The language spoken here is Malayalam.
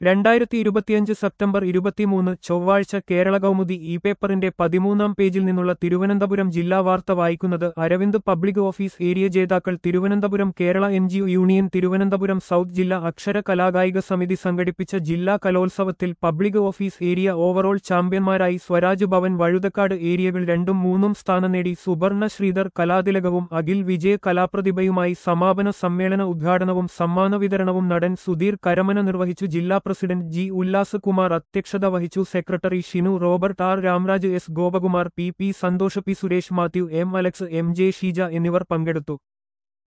രണ്ടായിരത്തി ഇരുപത്തിയഞ്ച് സെപ്റ്റംബർ ഇരുപത്തിമൂന്ന് ചൊവ്വാഴ്ച കേരള കൗമുദി ഇ പേപ്പറിന്റെ പതിമൂന്നാം പേജിൽ നിന്നുള്ള തിരുവനന്തപുരം ജില്ലാ വാർത്ത വായിക്കുന്നത് അരവിന്ദ് പബ്ലിക് ഓഫീസ് ഏരിയ ജേതാക്കൾ Thiruvananthapuram Kerala N G union Thiruvananthapuram south ജില്ലാ അക്ഷര കലാകായിക സമിതി സംഘടിപ്പിച്ച ജില്ലാ കലോത്സവത്തിൽ പബ്ലിക് ഓഫീസ് ഏരിയ ഓവറോൾ ചാമ്പ്യന്മാരായി സ്വരാജ് ഭവൻ വഴുതക്കാട് ഏരിയകൾ രണ്ടും മൂന്നും സ്ഥാനം നേടി സുവർണ ശ്രീധർ കലാതിലകവും അഖിൽ വിജയ കലാപ്രതിഭയുമായി സമാപന സമ്മേളന ഉദ്ഘാടനവും സമ്മാന വിതരണവും നടൻ സുധീർ കരമന നിർവഹിച്ചു ജില്ലാ പ്രസിഡന്റ് ജി ഉല്ലാസകുമാർ അധ്യക്ഷത വഹിച്ചു secretary Shinu Robert R Ramraj S Gopakumar P P Santhosh P Suresh Mathew M Alex M J Sheeja എന്നിവർ പങ്കെടുത്തു